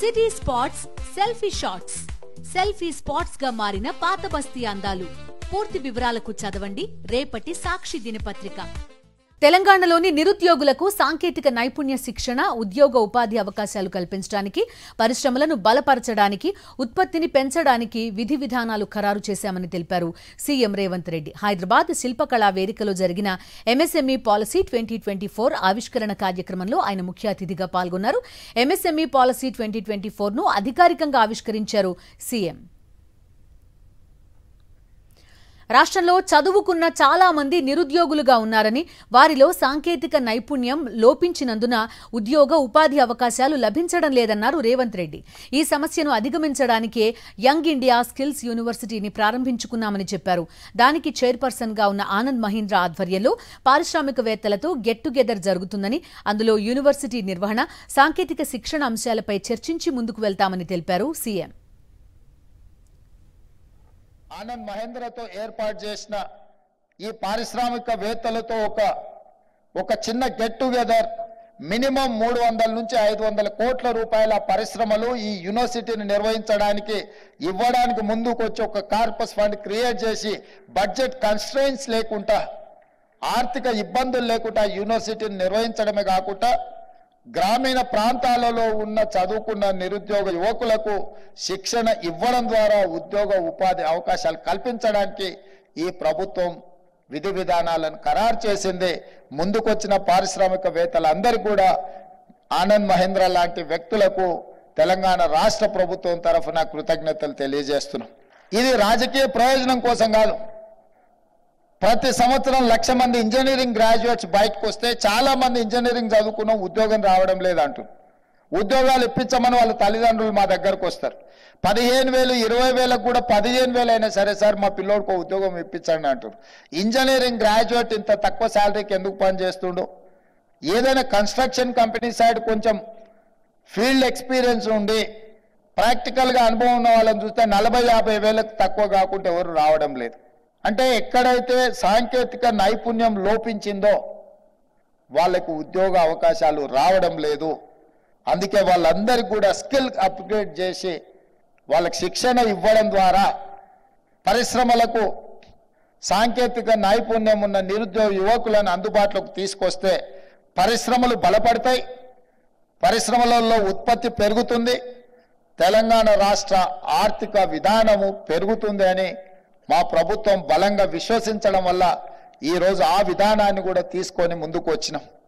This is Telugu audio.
city spots selfie shots selfie spots గా మారిన పాత బస్తీ అందాలు పూర్తి వివరాలకు చదవండి రేపటి సాక్షి దినపత్రిక తెలంగాణలోని నిరుద్యోగులకు సాంకేతిక నైపుణ్య శిక్షణ ఉద్యోగ ఉపాధి అవకాశాలు కల్పించడానికి పరిశ్రమలను బలపరచడానికి ఉత్పత్తిని పెంచడానికి విధి విధానాలు ఖరారు చేశామని తెలిపారు సీఎం రేవంత్ రెడ్డి హైదరాబాద్ శిల్పకళా వేదికలో జరిగిన MSME policy twenty twenty four ఆవిష్కరణ కార్యక్రమంలో ఆయన ముఖ్య అతిథిగా పాల్గొన్నారు ఎంఎస్ఎంఈ పాలసీ ట్వంటీ ట్వంటీ ఫోర్ను అధికారికంగా ఆవిష్కరించారు సీఎం రాష్ట్రంలో చదువుకున్న చాలా మంది నిరుద్యోగులుగా ఉన్నారని వారిలో సాంకేతిక నైపుణ్యం లోపించినందున ఉద్యోగ ఉపాధి అవకాశాలు లభించడం లేదన్నారు రేవంత్ రెడ్డి ఈ సమస్యను అధిగమించడానికే యంగ్ ఇండియా స్కిల్స్ యూనివర్సిటీని ప్రారంభించుకున్నామని చెప్పారు దానికి చైర్పర్సన్ గా ఉన్న ఆనంద్ మహీంద్ర ఆధ్వర్యంలో పారిశ్రామికవేత్తలతో గెట్ టుగెదర్ జరుగుతుందని అందులో యూనివర్సిటీ నిర్వహణ సాంకేతిక శిక్షణ అంశాలపై చర్చించి ముందుకు వెళ్తామని తెలిపారు సీఎం ఆనంద్ మహేంద్రతో ఏర్పాటు చేసిన ఈ పారిశ్రామికవేత్తలతో ఒక ఒక చిన్న గెట్ టుగెదర్ మినిమం మూడు వందల నుంచి ఐదు వందల కోట్ల రూపాయల పరిశ్రమలు ఈ యూనివర్సిటీని నిర్వహించడానికి ఇవ్వడానికి ముందుకు వచ్చి ఒక కార్పస్ ఫండ్ క్రియేట్ చేసి బడ్జెట్ కన్స్ట్రెయిన్స్ లేకుండా ఆర్థిక ఇబ్బందులు లేకుండా యూనివర్సిటీని నిర్వహించడమే కాకుండా గ్రామీణ ప్రాంతాలలో ఉన్న చదువుకున్న నిరుద్యోగ యువకులకు శిక్షణ ఇవ్వడం ద్వారా ఉద్యోగ ఉపాధి అవకాశాలు కల్పించడానికి ఈ ప్రభుత్వం విధి విధానాలను ఖరారు చేసింది ముందుకొచ్చిన పారిశ్రామికవేత్తలందరికీ కూడా ఆనంద్ మహేంద్ర లాంటి వ్యక్తులకు తెలంగాణ రాష్ట్ర ప్రభుత్వం తరఫున కృతజ్ఞతలు తెలియజేస్తున్నాం ఇది రాజకీయ ప్రయోజనం కోసం కాదు ప్రతి సంవత్సరం లక్ష మంది ఇంజనీరింగ్ గ్రాడ్యుయేట్స్ బయటకు వస్తే చాలా మంది ఇంజనీరింగ్ చదువుకున్న ఉద్యోగం రావడం లేదంటూ ఉద్యోగాలు ఇప్పించమని వాళ్ళ తల్లిదండ్రులు మా దగ్గరకు వస్తారు పదిహేను వేలు ఇరవై వేలకు కూడా పదిహేను వేలు అయినా సరే సార్ మా పిల్లోడికి ఉద్యోగం ఇప్పించండి అంటారు ఇంజనీరింగ్ గ్రాడ్యుయేట్ ఇంత తక్కువ శాలరీకి ఎందుకు పని చేస్తుండు ఏదైనా కన్స్ట్రక్షన్ కంపెనీ సైడ్ కొంచెం ఫీల్డ్ ఎక్స్పీరియన్స్ ఉండి ప్రాక్టికల్గా అనుభవం ఉన్న వాళ్ళని చూస్తే నలభై యాభై వేలకు తక్కువ కాకుండా ఎవరు రావడం లేదు అంటే ఎక్కడైతే సాంకేతిక నైపుణ్యం లోపించిందో వాళ్ళకు ఉద్యోగ అవకాశాలు రావడం లేదు అందుకే వాళ్ళందరికీ కూడా స్కిల్ అప్గ్రేడ్ చేసి వాళ్ళకి శిక్షణ ఇవ్వడం ద్వారా పరిశ్రమలకు సాంకేతిక నైపుణ్యం ఉన్న నిరుద్యోగ యువకులను అందుబాటులోకి తీసుకొస్తే పరిశ్రమలు బలపడతాయి పరిశ్రమలలో ఉత్పత్తి పెరుగుతుంది తెలంగాణ రాష్ట్ర ఆర్థిక విధానము పెరుగుతుంది అని మా ప్రభుత్వం బలంగా విశ్వసించడం వల్ల ఈరోజు ఆ విధానాన్ని కూడా తీసుకొని ముందుకు వచ్చినాం